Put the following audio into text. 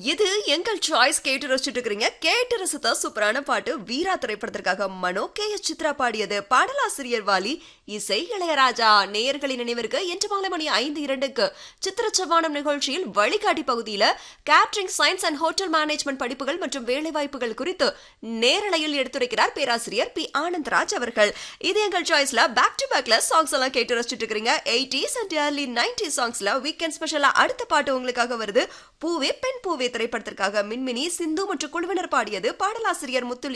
இது எங்கள் சாய்ஸ் கேட்டு ரசிச்சுட்டு இருக்கிறீங்க கேட்டு ரசித்த சூப்பரான பாட்டு வீரா திரைப்படத்திற்காக மனோ கே எஸ் சித்ரா பாடியது பாடலாசிரியர் வாலி இசை இளையராஜா நேயர்களின் நினைவிற்கு இன்று மாலை மணி ஐந்து இரண்டுக்கு சித்திர சவானம் நிகழ்ச்சியில் வழிகாட்டி பகுதியில catering science and hotel management படிப்புகள் மற்றும் வேலைவாய்ப்புகள் குறித்து நேரலையில் எடுத்துரைக்கிறார் பேராசிரியர் பி ஆனந்தராஜ் அவர்கள் இது எங்கள் சாய்ஸ்ல பேக் டு பேக்ல சாங்ஸ் எல்லாம் கேட்டு ரசிச்சுட்டு இருக்கிறீங்க எயிட்டிஸ் அண்ட் ஏர்லி நைன்டி சாங்ஸ்ல வீக்கெண்ட் ஸ்பெஷலா அடுத்த பாட்டு உங்களுக்காக வருது பூவே பெண் பூவே திரைப்படத்திற்காக மின்மினி சிந்து மற்றும் குழுவினர் பாடியது பாடலாசிரியர் முத்துலி